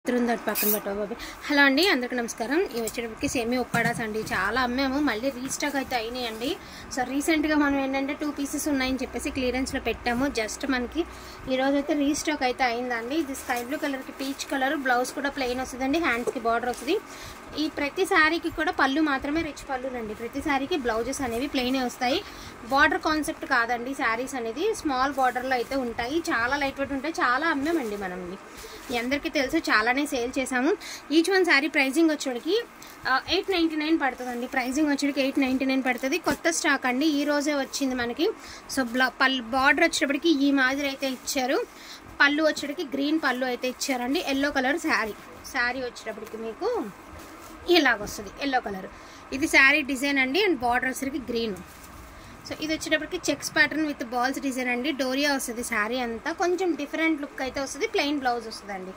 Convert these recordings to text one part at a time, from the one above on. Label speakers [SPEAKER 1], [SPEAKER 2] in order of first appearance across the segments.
[SPEAKER 1] తిరుందటి పక్కన పెట్టు బాబు హలో అండి అందరికీ నమస్కారం ఇవి వచ్చేటప్పటికి సేమీ ఉప్పాడాస్ అండి చాలా అమ్మాము మళ్ళీ రీస్టాక్ అయితే అయినాయి అండి సో రీసెంట్గా మనం ఏంటంటే టూ పీసెస్ ఉన్నాయని చెప్పేసి క్లియరెన్స్లో పెట్టాము జస్ట్ మనకి ఈరోజు అయితే రీస్టాక్ అయితే అయిందండి ఇది స్కై బ్లూ కలర్కి పీచ్ కలర్ బ్లౌజ్ కూడా ప్లెయిన్ వస్తుందండి హ్యాండ్స్కి బార్డర్ వస్తుంది ఈ ప్రతి శారీకి కూడా పళ్ళు మాత్రమే రిచ్ పళ్ళు రండి ప్రతి శారీకి బ్లౌజెస్ అనేవి ప్లెయినే వస్తాయి బార్డర్ కాన్సెప్ట్ కాదండి శారీస్ అనేది స్మాల్ బార్డర్లో అయితే ఉంటాయి చాలా లైట్ వెయిట్ ఉంటాయి చాలా అమ్మామండి మనం ఇవి. మీ అందరికీ తెలుసు చాలానే సేల్ చేసాము ఈచ్ వన్ శారీ ప్రైజింగ్ వచ్చేటికి ఎయిట్ నైంటీ నైన్ పడుతుందండి ప్రైజింగ్ వచ్చేటికి ఎయిట్ నైంటీ నైన్ పడుతుంది కొత్త స్టాక్ అండి ఈ రోజే వచ్చింది మనకి సో బ్లా పల్ బార్డర్ వచ్చేటప్పటికి ఈ మాదిరి అయితే ఇచ్చారు పళ్ళు వచ్చేటికి గ్రీన్ పళ్ళు అయితే ఇచ్చారండి ఎల్లో కలర్ శారీ శారీ వచ్చేటప్పటికి మీకు ఇలాగ వస్తుంది ఎల్లో కలర్ ఇది శారీ డిజైన్ అండి అండ్ బార్డర్ వచ్చేసరికి గ్రీన్ సో ఇది వచ్చేటప్పటికి checks pattern with balls design అండి డోరియా వస్తుంది శారీ అంతా కొంచెం డిఫరెంట్ లుక్ అయితే వస్తుంది ప్లెయిన్ బ్లౌజ్ వస్తుందండి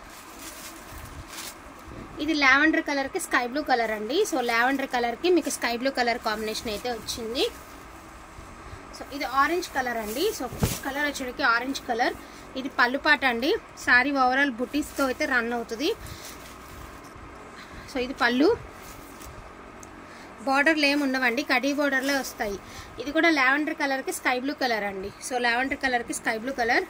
[SPEAKER 1] ఇది లావెండర్ కలర్కి స్కై బ్లూ కలర్ అండి సో లావెండర్ కలర్కి మీకు స్కై బ్లూ కలర్ కాంబినేషన్ అయితే వచ్చింది సో ఇది ఆరెంజ్ కలర్ అండి సో కలర్ వచ్చేటికి ఆరెంజ్ కలర్ ఇది పళ్ళుపాట అండి శారీ ఓవరాల్ బుటీస్తో అయితే రన్ అవుతుంది సో ఇది పళ్ళు బార్డర్లు ఏమి ఉండవండి కడీ బార్డర్లే వస్తాయి ఇది కూడా లావెండర్ కలర్కి స్కై బ్లూ కలర్ అండి సో లావెండర్ కలర్కి స్కై బ్లూ కలర్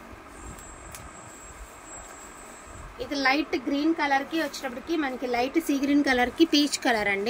[SPEAKER 1] ఇది లైట్ గ్రీన్ కలర్కి వచ్చేటప్పటికి మనకి లైట్ సీ గ్రీన్ కలర్కి పీచ్ కలర్ అండి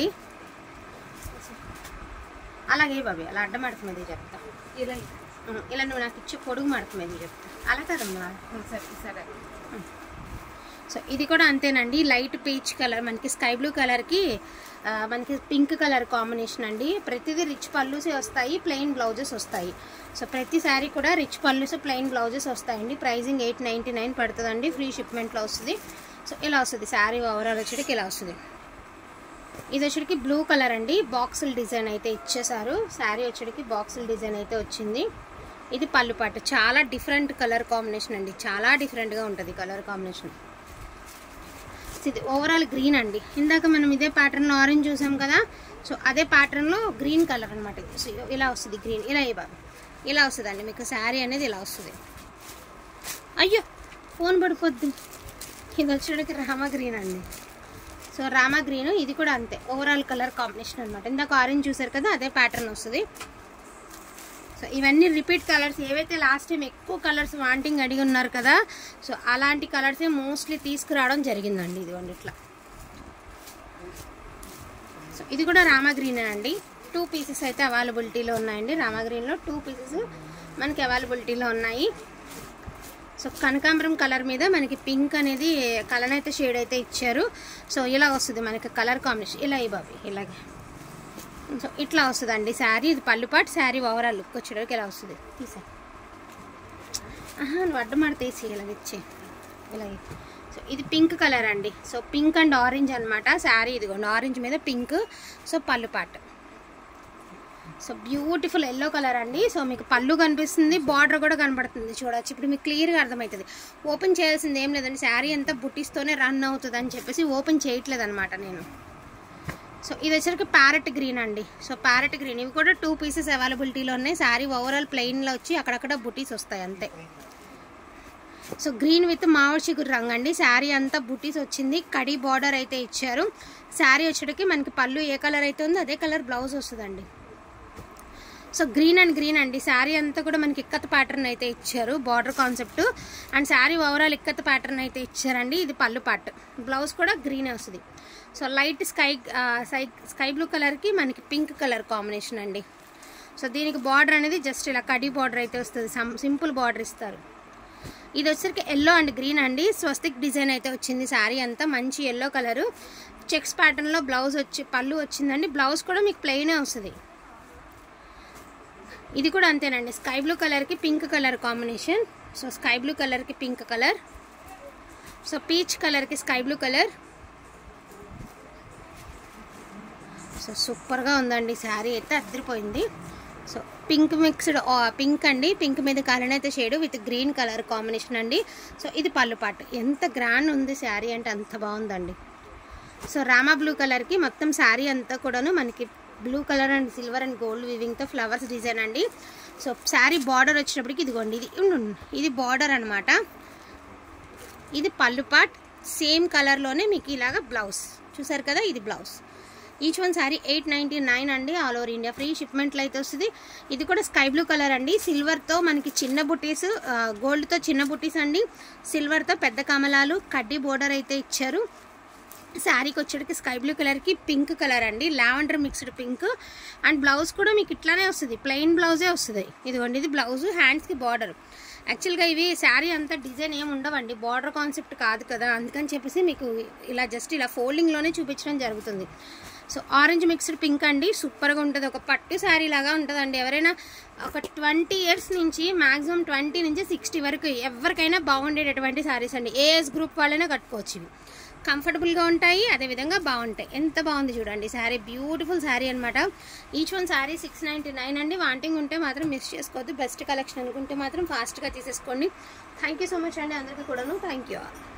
[SPEAKER 1] అలాగే బాబీ అలా అడ్డం మడకమేది చెప్తా
[SPEAKER 2] ఇలా
[SPEAKER 1] ఉం, ఇలా నువ్వు నాకు ఇచ్చే పొడుగు మడకమేది చెప్తా అలా కదమ్మా
[SPEAKER 2] సరే సరే
[SPEAKER 1] సో ఇది కూడా అంతేనండి లైట్ పీచ్ కలర్ మనకి స్కై బ్లూ కలర్కి ఆ, మనకి పింక్ కలర్ కాంబినేషన్ అండి ప్రతిదీ రిచ్ పళ్ళుసే వస్తాయి ప్లెయిన్ బ్లౌజెస్ వస్తాయి సో ప్రతి శారీ కూడా రిచ్ పళ్ళుస్ ప్లెయిన్ బ్లౌజెస్ వస్తాయండి ప్రైజింగ్ ఎయిట్ నైంటీ నైన్ పడుతుందండి ఫ్రీ షిప్మెంట్లో వస్తుంది సో ఇలా వస్తుంది శారీ ఓవరాల్ వచ్చేటికి ఇలా వస్తుంది ఇది వచ్చేటికి బ్లూ కలర్ అండి బాక్సుల్ డిజైన్ అయితే ఇచ్చేసారు శారీ వచ్చేటికి బాక్సుల్ డిజైన్ అయితే వచ్చింది ఇది పళ్ళు పాటు చాలా డిఫరెంట్ కలర్ కాంబినేషన్ అండి చాలా డిఫరెంట్గా ఉంటుంది కలర్ కాంబినేషన్ ఇది ఓవరాల్ గ్రీన్ అండి ఇందాక మనం ఇదే ప్యాటర్న్లో ఆరెంజ్ చూసాం కదా సో అదే ప్యాటర్న్లో గ్రీన్ కలర్ అనమాట ఇది సో ఇలా వస్తుంది గ్రీన్ ఇలా ఇవ్వాలి ఇలా వస్తుందండి మీకు శారీ అనేది ఇలా వస్తుంది అయ్యో ఫోన్ పడిపోద్ది ఇది వచ్చేటికి రామా గ్రీన్ అండి సో రామా గ్రీన్ ఇది కూడా అంతే ఓవరాల్ కలర్ కాంబినేషన్ అనమాట ఇందాక ఆరెంజ్ చూసారు కదా అదే ప్యాటర్న్ వస్తుంది సో ఇవన్నీ రిపీట్ కలర్స్ ఏవైతే లాస్ట్ టైం ఎక్కువ కలర్స్ వాంటింగ్ అడిగి ఉన్నారు కదా సో అలాంటి కలర్సే మోస్ట్లీ తీసుకురావడం జరిగిందండి ఇదిగోండి ఇట్లా సో ఇది కూడా రామా గ్రీన్ అండి టూ పీసెస్ అయితే అవైలబిలిటీలో ఉన్నాయండి రామా గ్రీన్లో టూ పీసెస్ మనకి అవైలబిలిటీలో ఉన్నాయి సో కనకాంబరం కలర్ మీద మనకి పింక్ అనేది కలర్ అయితే షేడ్ అయితే ఇచ్చారు సో ఇలా వస్తుంది మనకి కలర్ కాంబినేషన్ ఇలా ఈ బాబీ ఇలాగే సో ఇట్లా వస్తుందండి శారీ ఇది పళ్ళు పాటు శారీ ఓవరాల్ లుక్ వచ్చేటప్పుడు ఇలా వస్తుంది తీసా ఆహా నువ్వు అడ్డమాట తీసి ఇలాగ ఇచ్చే ఇలాగే సో ఇది పింక్ కలర్ అండి సో పింక్ అండ్ ఆరెంజ్ అనమాట శారీ ఇదిగోండి ఆరెంజ్ మీద పింక్ సో పళ్ళు పాటు సో బ్యూటిఫుల్ ఎల్లో కలర్ అండి సో మీకు పళ్ళు కనిపిస్తుంది బార్డర్ కూడా కనబడుతుంది చూడొచ్చు ఇప్పుడు మీకు క్లియర్గా అర్థమవుతుంది ఓపెన్ చేయాల్సింది ఏం లేదండి శారీ అంతా బుట్టిస్తోనే రన్ అవుతుంది అని చెప్పేసి ఓపెన్ చేయట్లేదు అనమాట నేను సో ఇది వచ్చరికి ప్యారెట్ గ్రీన్ అండి సో ప్యారెట్ గ్రీన్ ఇవి కూడా టూ పీసెస్ అవైలబిలిటీలో ఉన్నాయి శారీ ఓవరాల్ ప్లెయిన్లో వచ్చి అక్కడక్కడ బుటీస్ వస్తాయి అంతే సో గ్రీన్ విత్ మామిడి చిగురు రంగు అండి శారీ అంతా బుటీస్ వచ్చింది కడి బార్డర్ అయితే ఇచ్చారు శారీ వచ్చేటికి మనకి పళ్ళు ఏ కలర్ అయితే ఉందో అదే కలర్ బ్లౌజ్ వస్తుందండి సో గ్రీన్ అండ్ గ్రీన్ అండి శారీ అంతా కూడా మనకి ఇక్కత్ ప్యాటర్న్ అయితే ఇచ్చారు border concept and sari overall ikat pattern అయితే ఇచ్చారండి ఇది పళ్ళు పాట్ బ్లౌజ్ కూడా గ్రీనే వస్తుంది so light sky sky sky blue కలర్కి మనకి పింక్ కలర్ కాంబినేషన్ అండి సో దీనికి బార్డర్ అనేది జస్ట్ ఇలా కడి బార్డర్ అయితే వస్తుంది సింపుల్ బార్డర్ ఇస్తారు ఇది వచ్చరికి ఎల్లో అండ్ గ్రీన్ అండి స్వస్తిక్ డిజైన్ అయితే వచ్చింది శారీ అంతా మంచి ఎల్లో కలరు చెక్స్ ప్యాటర్న్లో బ్లౌజ్ వచ్చి పళ్ళు వచ్చిందండి బ్లౌజ్ కూడా మీకు ప్లెయినే వస్తుంది ఇది కూడా అంతేనండి స్కై బ్లూ కలర్కి pink colour combination so sky blue కలర్కి పింక్ కలర్ సో పీచ్ కలర్కి స్కై బ్లూ కలర్ సో సూపర్గా ఉందండి శారీ అయితే అద్దరిపోయింది సో పింక్ మిక్స్డ్ పింక్ అండి పింక్ మీద కలర్ అయితే shade with green colour combination అండి సో ఇది పళ్ళు పాటు ఎంత గ్రాండ్ ఉంది శారీ అంటే అంత బాగుందండి సో రామా బ్లూ కలర్కి మొత్తం శారీ అంతా కూడాను మనకి blue colour and silver and gold వివింగ్తో ఫ్లవర్స్ డిజైన్ అండి సో శారీ బార్డర్ వచ్చేటప్పటికి ఇదిగోండి ఇది ఉండు, ఉండు. ఇది బార్డర్ అనమాట ఇది పళ్ళు పాట్ సేమ్ కలర్లోనే మీకు ఇలాగ బ్లౌజ్ చూసారు కదా ఇది blouse each one sari eight ninety nine అండి ఆల్ ఓవర్ ఇండియా ఫ్రీ షిప్మెంట్లో అయితే వస్తుంది ఇది కూడా స్కై బ్లూ కలర్ అండి సిల్వర్తో మనకి చిన్న బుటీస్ గోల్డ్తో చిన్న బుటీస్ అండి సిల్వర్తో పెద్ద కమలాలు కడ్డీ బోర్డర్ అయితే ఇచ్చారు శారీకి వచ్చేటికి స్కై బ్లూ కలర్కి పింక్ కలర్ అండి lavender mixed pink and blouse కూడా మీకు ఇట్లానే వస్తుంది ప్లెయిన్ బ్లౌజే వస్తుంది ఇదిగోండి ఇది బ్లౌజ్ హ్యాండ్స్కి బార్డర్ యాక్చువల్గా ఇవి శారీ అంతా డిజైన్ ఏమి ఉండవండి బార్డర్ కాన్సెప్ట్ కాదు కదా అందుకని చెప్పేసి మీకు ఇలా జస్ట్ ఇలా ఫోల్డింగ్లోనే చూపించడం జరుగుతుంది సో ఆరెంజ్ మిక్స్డ్ పింక్ అండి సూపర్గా ఉంటుంది ఒక పట్టు శారీ లాగా ఉంటుందండి ఎవరైనా ఒక ట్వంటీ ఇయర్స్ నుంచి మాక్సిమం ట్వంటీ నుంచి సిక్స్టీ వరకు ఎవరికైనా బాగుండేటటువంటి శారీస్ అండి ఏ ఏజ్ గ్రూప్ వాళ్ళైనా కట్టుకోవచ్చు ఇవి కంఫర్టబుల్గా ఉంటాయి అదేవిధంగా బాగుంటాయి ఎంత బాగుంది చూడండి శారీ బ్యూటిఫుల్ శారీ అనమాట each one sari six ninety nine అండి వాంటింగ్ ఉంటే మాత్రం మిస్ చేసుకోవద్దు బెస్ట్ కలెక్షన్ అనుకుంటే మాత్రం ఫాస్ట్గా తీసేసుకోండి థ్యాంక్ యూ సో మచ్ అండి అందరికీ కూడాను థ్యాంక్ యూ ఆల్